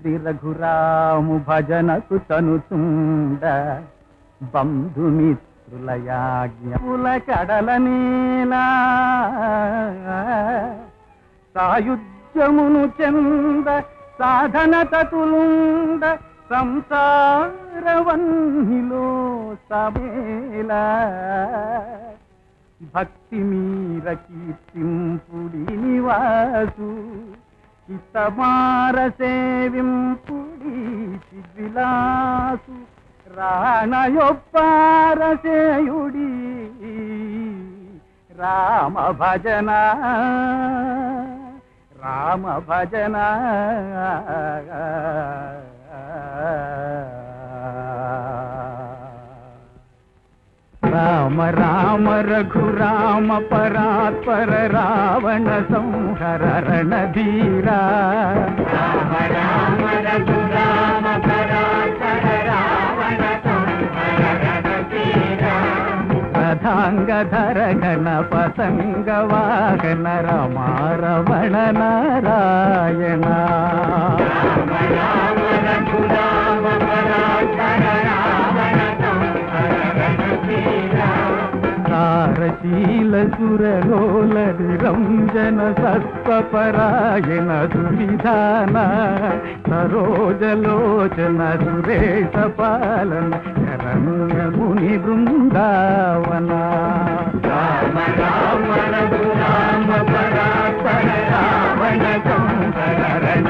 శ్రీ రఘురాము భజనకు తనుచుండ బంధుమిత్రులయాజ్ఞ పుల కడల నీలా సాయుధ్యమును చెంద సాధన తతులుండ సంసారవన్నిలో సమేలా భక్తి మీర కీర్తింపుడి నివాసు హితమార సేవింపుడి విలాసు రాణయొప్పార సేయుడి రామ భజన రామ భజన రామ రామ రఘురామ పరాత్పర రావణ సంహర రణధీరా రామ రామ రఘురామ పరాత్పర రావణ సంహర రణధీరా రథాంగధర గణ పతంగ వాహన రమారమణ నారాయణ రామ రామ రఘురామ పరాత్పర రావణ సంహర సారశీల సురలోల నిరంజన సత్వపరాయణ సువిధాన సరోజలోచన సురేశ పాలన శరణ్య ముని బృందావన రామ రామ రఘురామ పరాత్పర రావణ సంహర